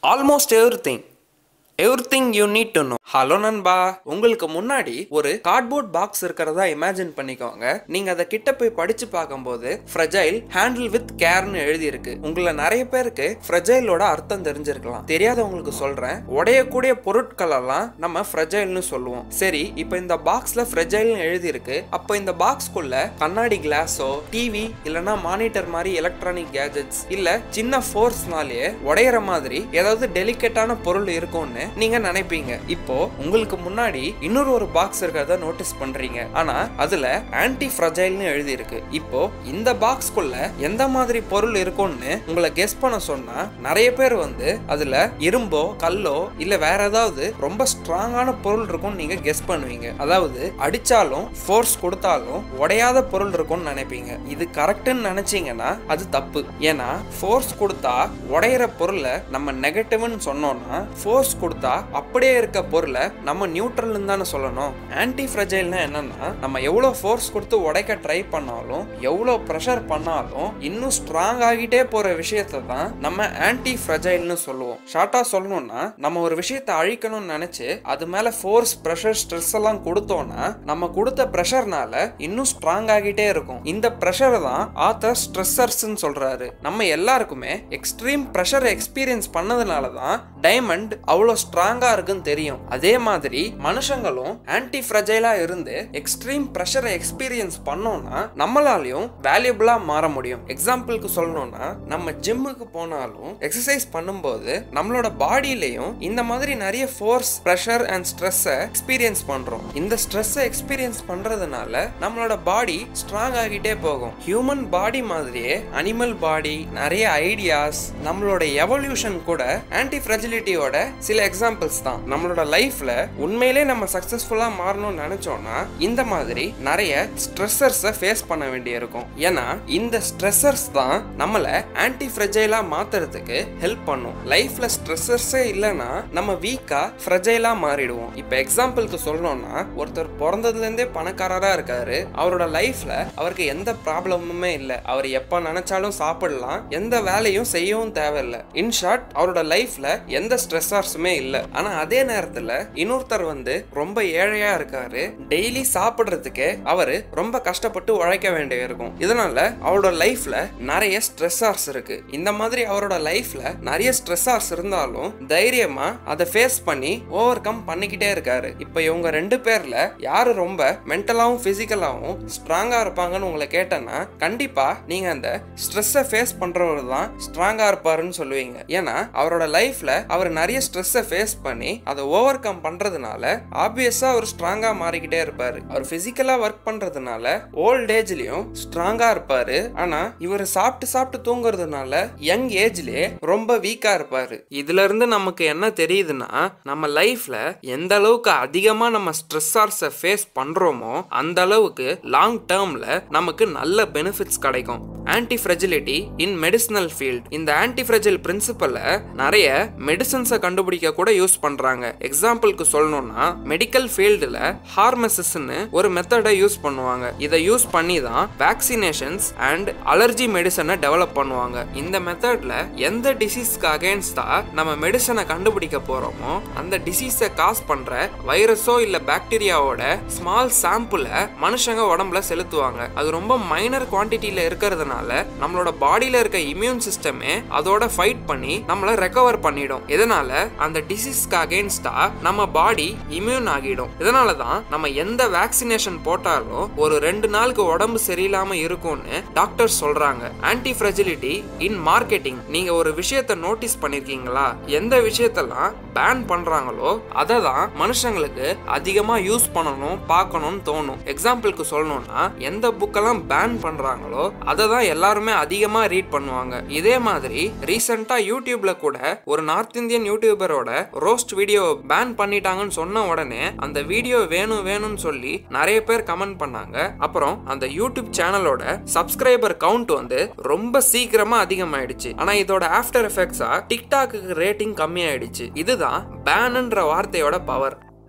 almost everything everything you need to know hello நண்பா உங்களுக்கு முன்னாடி ஒரு கார்ட்போர்ட் பாக்ஸ் இருக்கிறதா இமேஜின் பண்ணிக்கோங்க நீங்க அதை கிட்ட போய் படிச்சு பார்க்கும்போது ஃப்ரெஜைல் ஹேண்டில் வித் கேர்னு எழுதி இருக்கு உங்களை நிறைய பேருக்கு ஃப்ரெஜைலோட அர்த்தம் தெரிஞ்சிருக்கலாம் தெரியாதவங்களுக்கு சொல்றேன் உடையக்கூடிய பொருட்கள் எல்லாம் நம்ம ஃப்ரெஜைல்னு சொல்லுவோம் சரி இப்போ இந்த பாக்ஸ்ல ஃப்ரெஜைல்னு எழுதி இருக்கு அப்போ இந்த பாக்ஸ்க்குள்ள கண்ணாடி கிளாஸோ டிவி இல்லனா மானிட்டர் மாதிரி எலக்ட்ரானிக் கேஜெட்ஸ் இல்ல சின்ன ஃபோர்ஸ்னாலேயே உடையிற மாதிரி ஏதாவது டெலிகேட்டான பொருள் இருக்கும்னு நீங்க நினைப்பீங்க இப்போ உங்களுக்கு முன்னாடி இன்னொரு ஒரு பாக்ஸ் இருக்கிறத நோட்டீஸ் பண்றீங்க ஆனா அதுல ஆன்டி ஃப்ரஜைல்னு எழுதி இருக்கு இப்போ இந்த பாக்ஸ்க்குள்ள எந்த மாதிரி பொருள் இருக்கும்னு உங்களை கெஸ் பண்ண சொன்னா நிறைய பேர் வந்து அதுல இரும்போ கல்லோ இல்ல வேற ஏதாவது ரொம்ப ஸ்ட்ராங்கான பொருள் இருக்கும்னு நீங்க கெஸ் பண்ணுவீங்க அதாவது அடிச்சாலும் ஃபோர்ஸ் கொடுத்தாலும் உடையாத பொருள் இருக்கும்னு நினைப்பீங்க இது கரெக்ட்னு நினைச்சீங்கன்னா அது தப்பு ஏன்னா ஃபோர்ஸ் கொடுத்தா உடையிற பொருளை நம்ம நெகட்டிவ்னு சொன்னோம்னா ஃபோர்ஸ் கொடுத்தா அப்படியே இருக்க பொருளை நம்ம நியூட்ரல்னு தானே சொல்லணும் ஆன்டி ஃப்ரெஜைல்னா என்னன்னா நம்ம எவ்வளோ ஃபோர்ஸ் கொடுத்து உடைக்க ட்ரை பண்ணாலும் எவ்வளோ ப்ரெஷர் பண்ணாலும் இன்னும் ஸ்ட்ராங் ஆகிட்டே போற விஷயத்தை தான் நம்ம ஆன்டி ஃப்ரெஜைல்னு சொல்லுவோம் ஷார்ட்டா சொல்லணும்னா நம்ம ஒரு விஷயத்தை அழிக்கணும்னு நினைச்சு அது மேல ஃபோர்ஸ் ப்ரெஷர் ஸ்ட்ரெஸ் எல்லாம் கொடுத்தோம்னா நம்ம கொடுத்த ப்ரெஷர்னால இன்னும் ஸ்ட்ராங் ஆகிட்டே இருக்கும் இந்த ப்ரெஷரை தான் ஆத்தர் ஸ்ட்ரெஸ்ஸர்ஸ்னு சொல்றாரு நம்ம எல்லாருக்குமே எக்ஸ்ட்ரீம் ப்ரெஷரை எக்ஸ்பீரியன்ஸ் பண்ணதுனால தான் டைமண்ட் அவ்வளோ ஸ்ட்ராங்கா இருக்குன்னு தெரியும் அதே மாதிரி மனுஷங்களும் ஆன்டி ஃப்ரெஜைலா இருந்து எக்ஸ்ட்ரீம் ப்ரெஷரை எக்ஸ்பீரியன்ஸ் பண்ணோம்னா நம்மளாலையும் வேல்யூபிளா மாற முடியும் எக்ஸாம்பிளுக்கு சொல்லணும்னா நம்ம ஜிம்முக்கு போனாலும் எக்ஸசைஸ் பண்ணும்போது நம்மளோட பாடியிலையும் இந்த மாதிரி நிறைய ஃபோர்ஸ் ப்ரெஷர் அண்ட் ஸ்ட்ரெஸ்ஸை எக்ஸ்பீரியன்ஸ் பண்றோம் இந்த ஸ்ட்ரெஸ்ஸை எக்ஸ்பீரியன்ஸ் பண்றதுனால நம்மளோட பாடி ஸ்ட்ராங் ஆகிட்டே போகும் ஹியூமன் பாடி மாதிரியே அனிமல் பாடி நிறைய ஐடியாஸ் நம்மளோட எவல்யூஷன் கூட ஆன்டி ஃப்ரெஜிலிட்டியோட சில எக்ஸாம்பிள்ஸ் தான் நம்மளோட லைஃப்ல உண்மையிலே நம்ம சக்சஸ்ஃபுல்லா மாறணும்னு நினைச்சோம்னா இந்த மாதிரி நிறைய ஸ்ட்ரெஸ்ஸர்ஸை ஃபேஸ் பண்ண வேண்டியிருக்கும் ஏன்னா இந்த ஸ்ட்ரெஸ்ஸர்ஸ் தான் நம்மள ஆன்டி ஃப்ரெஜைலா மாத்துறதுக்கு ஹெல்ப் பண்ணும் லைஃப்ல ஸ்ட்ரெஸ்ஸர்ஸே இல்லைன்னா நம்ம வீக்கா ஃப்ரெஜைலா மாறிடுவோம் இப்போ எக்ஸாம்பிளுக்கு சொல்லணும்னா ஒருத்தர் பிறந்ததுல இருந்தே பணக்காரரா இருக்காரு அவரோட லைஃப்ல அவருக்கு எந்த ப்ராப்ளமுமே இல்லை அவர் எப்ப நினைச்சாலும் சாப்பிடலாம் எந்த வேலையும் செய்யவும் தேவையில்லை இன் ஷார்ட் அவரோட லைஃப்ல எந்த ஸ்ட்ரெஸ்ஸர்ஸுமே இல்லை ஆனா அதே நேரத்துல இன்னொருத்தர் வந்து ரொம்ப ஏழையா இருக்காரு டெய்லி சாப்பிடுறதுக்கு அவரு ரொம்ப கஷ்டப்பட்டு உழைக்க வேண்டிய இருக்கும் இதனால அவரோட லைஃப்ல நிறைய ஸ்ட்ரெஸ்ஸார்ஸ் இருக்கு இந்த மாதிரி அவரோட லைஃப்ல நிறைய ஸ்ட்ரெஸ்ஸார்ஸ் இருந்தாலும் தைரியமா அதை ஃபேஸ் பண்ணி ஓவர் கம் பண்ணிக்கிட்டே இருக்காரு இப்போ இவங்க ரெண்டு பேர்ல யாரு ரொம்ப மென்டலாவும் பிசிக்கலாவும் ஸ்ட்ராங்கா இருப்பாங்கன்னு உங்களை கேட்டேன்னா கண்டிப்பா நீங்க அந்த ஸ்ட்ரெஸ்ஸை ஃபேஸ் பண்றவர் தான் ஸ்ட்ராங்கா இருப்பாருன்னு சொல்லுவீங்க ஏன்னா அவரோட லைஃப்ல அவர் நிறைய ஸ்ட்ரெஸ்ஸை ஃபேஸ் பண்ணி அதை ஓவர் கம் பண்றதுனால ஆப்வியஸா அவர் ஸ்ட்ராங்கா மாறிக்கிட்டே இருப்பாரு அவர் பிசிக்கலா ஒர்க் பண்றதுனால ஓல்ட் ஏஜ்லயும் ஸ்ட்ராங்கா இருப்பாரு ஆனா இவர் சாப்பிட்டு சாப்பிட்டு தூங்குறதுனால யங் ஏஜ்லயே ரொம்ப வீக்கா இருப்பாரு இதுல இருந்து நமக்கு என்ன தெரியுதுன்னா நம்ம லைஃப்ல எந்த அளவுக்கு அதிகமா நம்ம ஸ்ட்ரெஸ்ஸார்ஸை ஃபேஸ் பண்றோமோ அந்த அளவுக்கு லாங் டேர்ம்ல நமக்கு நல்ல பெனிஃபிட்ஸ் கிடைக்கும் anti fragility in medicinal field இந்த ஆன்டி ஃப்ரெஜில் பிரின்சிபலை நிறைய மெடிசன்ஸை கண்டுபிடிக்க கூட யூஸ் பண்றாங்க எக்ஸாம்பிளுக்கு சொல்லணும்னா மெடிக்கல் ஃபீல்டில் ஹார்மசிஸ்ன்னு ஒரு மெத்தடை யூஸ் பண்ணுவாங்க இதை யூஸ் பண்ணி தான் வேக்சினேஷன்ஸ் அண்ட் அலர்ஜி மெடிசனை டெவலப் பண்ணுவாங்க இந்த மெத்தட்ல எந்த டிசீஸ்க்கு அகேன்ஸ்டா நம்ம மெடிசனை கண்டுபிடிக்க போறோமோ அந்த டிசீஸை காஸ் பண்ற வைரஸோ இல்ல பாக்டீரியாவோட ஸ்மால் சாம்பிள மனுஷங்க உடம்புல செலுத்துவாங்க அது ரொம்ப மைனர் குவான்டிட்டியில இருக்கிறதுனால நம்மளோட பாடியில இருக்க இம்யூன் சிஸ்டமே அதோட ஃபைட் பண்ணி நம்மளை ரெக்கவர் பண்ணிடும் இதனால அந்த டிசீஸ்க்கு அகேன்ஸ்டா நம்ம பாடி இம்யூன் ஆகிடும் இதனால தான் நம்ம எந்த வேக்சினேஷன் போட்டாலும் ஒரு ரெண்டு நாளுக்கு உடம்பு சரியில்லாம இருக்கும்னு டாக்டர் சொல்றாங்க ஆன்டி ஃப்ரெஜிலிட்டி இன் மார்க்கெட்டிங் நீங்க ஒரு விஷயத்தை நோட்டீஸ் பண்ணிருக்கீங்களா எந்த விஷயத்தெல்லாம் பேன் பண்றாங்களோ அதை தான் மனுஷங்களுக்கு அதிகமா யூஸ் பண்ணணும் பார்க்கணும்னு தோணும் எக்ஸாம்பிளுக்கு சொல்லணும்னா எந்த புக்கெல்லாம் பேன் பண்றாங்களோ அதை தான் எல்லாருமே அதிகமா ரீட் பண்ணுவாங்க இதே மாதிரி ரீசெண்டா யூடியூப்ல கூட ஒரு நார்த் இந்தியன் யூடியூபரோட ரோஸ்ட் வீடியோ பேன் பண்ணிட்டாங்கன்னு சொன்ன உடனே அந்த வீடியோ வேணும் வேணும்னு சொல்லி நிறைய பேர் கமெண்ட் பண்ணாங்க அப்புறம் அந்த யூடியூப் சேனலோட சப்ஸ்கிரைபர் கவுண்ட் வந்து ரொம்ப சீக்கிரமா அதிகமாயிடுச்சு ஆனா இதோட ஆஃப்டர் எஃபெக்ட்ஸா டிக்டாக்கு ரேட்டிங் கம்மியாயிடுச்சு இதுதான் பேனுன்ற வார்த்தையோட power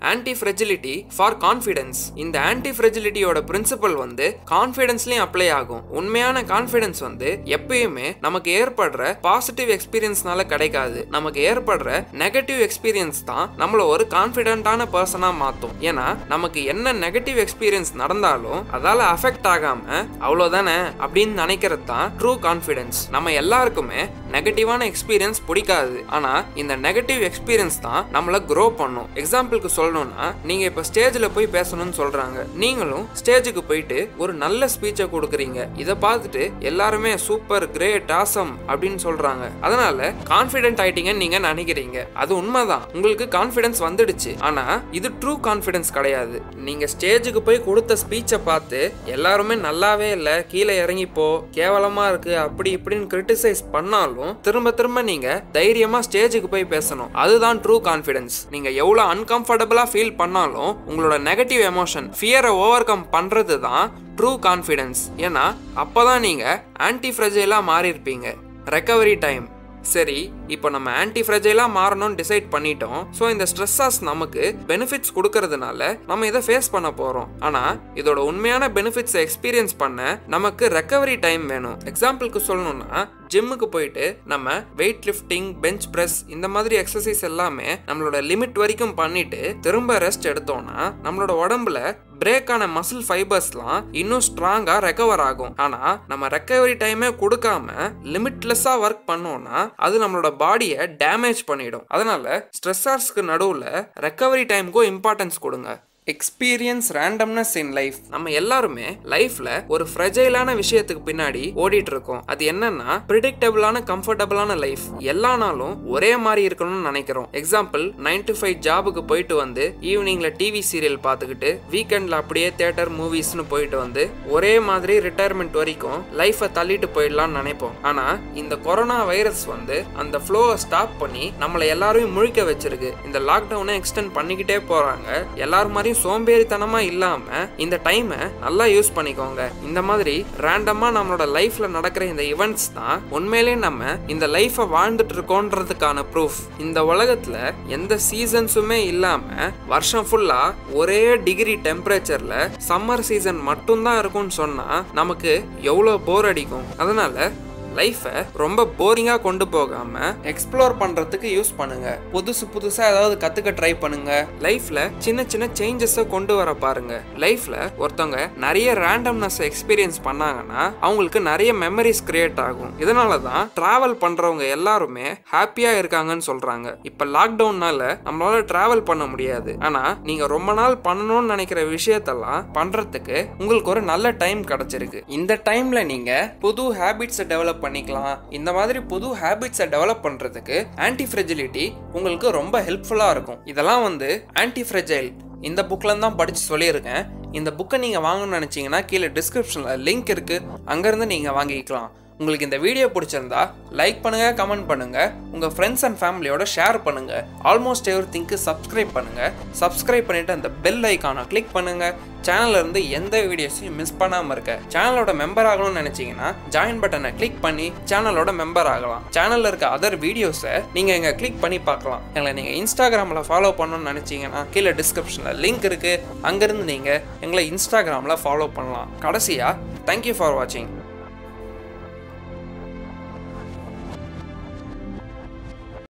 anti fragility for confidence இந்த ஆன்டி ஃப்ரெஜிலிட்டியோட பிரின்சிபல் வந்து கான்ஃபிடன்ஸ்லயும் அப்ளை ஆகும் உண்மையான கான்ஃபிடன்ஸ் வந்து எப்பயுமே நமக்கு ஏற்படுற பாசிட்டிவ் எக்ஸ்பீரியன்ஸ்னால கிடைக்காது நமக்கு ஏற்படுற நெகட்டிவ் எக்ஸ்பீரியன்ஸ் தான் நம்மள ஒரு கான்ஃபிடென்ட்டான பர்சனா மாத்தும் ஏன்னா நமக்கு என்ன நெகட்டிவ் எக்ஸ்பீரியன்ஸ் நடந்தாலும் அதால அஃபெக்ட் ஆகாம அவ்வளவுதானே அப்படின்னு நினைக்கிறது தான் ட்ரூ கான்ஃபிடன்ஸ் நம்ம எல்லாருக்குமே நெகட்டிவான எக்ஸ்பீரியன்ஸ் பிடிக்காது ஆனா இந்த நெகட்டிவ் எக்ஸ்பீரியன்ஸ் தான் நம்மள க்ரோ பண்ணும் எக்ஸாம்பிளுக்கு சொல்லணும்னா நீங்க இப்ப ஸ்டேஜ்ல போய் பேசணும்னு சொல்றாங்க நீங்களும் ஸ்டேஜுக்கு போயிட்டு ஒரு நல்ல ஸ்பீச்சை கொடுக்குறீங்க இதை பார்த்துட்டு எல்லாருமே சூப்பர் கிரேட் ஆசம் அப்படின்னு சொல்றாங்க அதனால கான்ஃபிடென்ட் ஆயிட்டீங்கன்னு நீங்க நினைக்கிறீங்க அது உண்மைதான் உங்களுக்கு கான்ஃபிடன்ஸ் வந்துடுச்சு ஆனா இது ட்ரூ கான்ஃபிடன்ஸ் கிடையாது நீங்க ஸ்டேஜுக்கு போய் கொடுத்த ஸ்பீச்சை பார்த்து எல்லாருமே நல்லாவே இல்லை கீழே இறங்கி போ கேவலமா இருக்கு அப்படி இப்படின்னு கிரிட்டிசைஸ் பண்ணாலும் திரும்ப திரும்ப நீங்க தைரியமா ஸ்டேஜுக்கு போய் பேசணும் அதுதான் ட்ரூ கான்ஃபிடன்ஸ் நீங்க எவ்வளவு அன்கம்ஃபர்டபுளா ஃபீல் பண்ணாலும் உங்களோட நெகட்டிவ் எமோஷன் ஃபியரை ஓவர் கம் பண்றது தான் ட்ரூ கான்ஃபிடன்ஸ் ஏன்னா அப்பதான் நீங்க ஆன்டி ஃப்ரெஜைலா மாறி இருப்பீங்க ரெக்கவரி டைம் சரி இப்போ நம்ம ஆன்டி ஃப்ரெஜைலாக மாறணும்னு டிசைட் பண்ணிட்டோம் ஸோ இந்த ஸ்ட்ரெஸ்ஸாஸ் நமக்கு பெனிஃபிட்ஸ் கொடுக்கறதுனால நம்ம இதை ஃபேஸ் பண்ண போகிறோம் ஆனால் இதோட உண்மையான பெனிஃபிட்ஸை எக்ஸ்பீரியன்ஸ் பண்ண நமக்கு ரெக்கவரி டைம் வேணும் எக்ஸாம்பிளுக்கு சொல்லணும்னா ஜிம்முக்கு போயிட்டு நம்ம வெயிட் லிஃப்டிங் பெஞ்ச் ப்ரெஸ் இந்த மாதிரி எக்ஸசைஸ் எல்லாமே நம்மளோட லிமிட் வரைக்கும் பண்ணிட்டு திரும்ப ரெஸ்ட் எடுத்தோம்னா நம்மளோட உடம்புல பிரேக் ஆன மசில் ஃபைபர்ஸ்லாம் இன்னும் ஸ்ட்ராங்கா ரெக்கவர் ஆகும் ஆனா நம்ம ரெக்கவரி டைமே கொடுக்காம லிமிட்லெஸ்ஸா ஒர்க் பண்ணோம்னா அது நம்மளோட பாடியை டேமேஜ் பண்ணிடும் அதனால ஸ்ட்ரெஸ்ஸர்ஸ்க்கு நடுவில் ரெக்கவரி டைமுக்கும் இம்பார்ட்டன்ஸ் கொடுங்க எக்ஸ்பீரியன்ஸ் ரேண்டம்னஸ் இன் லைஃப் நம்ம எல்லாருமே லைஃப்ல ஒரு ஃப்ரெஜைலான விஷயத்துக்கு பின்னாடி ஓடிட்டு இருக்கோம் அது என்னன்னா ப்ரிடிக்டபிளான கம்ஃபர்டபுளான லைஃப் எல்லா நாளும் ஒரே மாதிரி இருக்கணும்னு நினைக்கிறோம் எக்ஸாம்பிள் நைன் டு ஃபைவ் ஜாபுக்கு போயிட்டு வந்து ஈவினிங்ல டிவி சீரியல் பார்த்துக்கிட்டு வீக்கெண்ட்ல அப்படியே தேட்டர் மூவிஸ்னு போயிட்டு வந்து ஒரே மாதிரி ரிட்டையர்மெண்ட் வரைக்கும் லைஃபை தள்ளிட்டு போயிடலாம்னு நினைப்போம் ஆனா இந்த கொரோனா வைரஸ் வந்து அந்த ஃப்ளோவை ஸ்டாப் பண்ணி நம்மளை எல்லாரையும் முழிக்க வச்சிருக்கு இந்த லாக்டவுனை எக்ஸ்டெண்ட் பண்ணிக்கிட்டே போறாங்க எல்லாரும் மாதிரியும் சோம்பேறித்தனமா இல்லாம இந்த டைமை நல்லா யூஸ் பண்ணிக்கோங்க இந்த மாதிரி ரேண்டமா நம்மளோட லைஃப்ல நடக்கிற இந்த இவெண்ட்ஸ் தான் உண்மையிலேயே நம்ம இந்த லைஃபை வாழ்ந்துட்டு இருக்கோன்றதுக்கான ப்ரூஃப் இந்த உலகத்துல எந்த சீசன்ஸுமே இல்லாம வருஷம் ஃபுல்லா ஒரே டிகிரி டெம்பரேச்சர்ல சம்மர் சீசன் மட்டும்தான் இருக்கும்னு சொன்னா நமக்கு எவ்வளோ போர் அடிக்கும் அதனால லைஃபை ரொம்ப போரிங்காக கொண்டு போகாம எக்ஸ்ப்ளோர் பண்ணுறதுக்கு யூஸ் பண்ணுங்க புதுசு புதுசாக ஏதாவது கற்றுக்க ட்ரை பண்ணுங்க லைஃப்பில் சின்ன சின்ன சேஞ்சஸை கொண்டு வர பாருங்க லைஃப்பில் ஒருத்தவங்க நிறைய ரேண்டம்னஸ் எக்ஸ்பீரியன்ஸ் பண்ணாங்கன்னா அவங்களுக்கு நிறைய மெமரிஸ் கிரியேட் ஆகும் இதனால தான் ட்ராவல் பண்ணுறவங்க எல்லாருமே ஹாப்பியாக இருக்காங்கன்னு சொல்கிறாங்க இப்போ லாக்டவுன்னால நம்மளால ட்ராவல் பண்ண முடியாது ஆனால் நீங்கள் ரொம்ப நாள் பண்ணணும்னு நினைக்கிற விஷயத்தெல்லாம் பண்ணுறதுக்கு உங்களுக்கு ஒரு நல்ல டைம் கிடைச்சிருக்கு இந்த டைமில் நீங்கள் புது ஹேபிட்ஸை டெவலப் பண்ணிக்கலாம் இந்த மாதிரி புது ஹேபிட்ஸை டெவலப் பண்ணுறதுக்கு ஆன்டி ஃப்ரெஜிலிட்டி உங்களுக்கு ரொம்ப ஹெல்ப்ஃபுல்லாக இருக்கும் இதெல்லாம் வந்து ஆன்டி ஃப்ரெஜைல் இந்த புக்கில் தான் படித்து சொல்லியிருக்கேன் இந்த புக்கை நீங்கள் வாங்கணும்னு நினச்சிங்கன்னா கீழே டிஸ்கிரிப்ஷனில் லிங்க் இருக்குது அங்கேருந்து நீங்கள் வாங்கிக்கலாம் உங்களுக்கு இந்த வீடியோ பிடிச்சிருந்தா லைக் பண்ணுங்க கமெண்ட் பண்ணுங்க உங்க ஃப்ரெண்ட்ஸ் அண்ட் ஃபேமிலியோட ஷேர் பண்ணுங்க ஆல்மோஸ்ட் எவ்ரி திங்க்கு சப்ஸ்கிரைப் பண்ணுங்க சப்ஸ்கிரைப் பண்ணிட்டு அந்த பெல் ஐக்கானை கிளிக் பண்ணுங்க சேனல்ல இருந்து எந்த வீடியோஸையும் மிஸ் பண்ணாம இருக்க சேனலோட மெம்பர் ஆகணும்னு நினைச்சீங்கன்னா ஜாயின் பட்டனை கிளிக் பண்ணி சேனலோட மெம்பர் ஆகலாம் சேனல்ல இருக்க அதர் வீடியோஸை நீங்க இங்க கிளிக் பண்ணி பார்க்கலாம் எங்களை நீங்க இன்ஸ்டாகிராம்ல ஃபாலோ பண்ணணும்னு நினைச்சீங்கன்னா கீழே டிஸ்கிரிப்ஷன்ல லிங்க் இருக்கு அங்கிருந்து நீங்க எங்களை இன்ஸ்டாகிராம்ல ஃபாலோ பண்ணலாம் கடைசியா தேங்க்யூ ஃபார் வாட்சிங்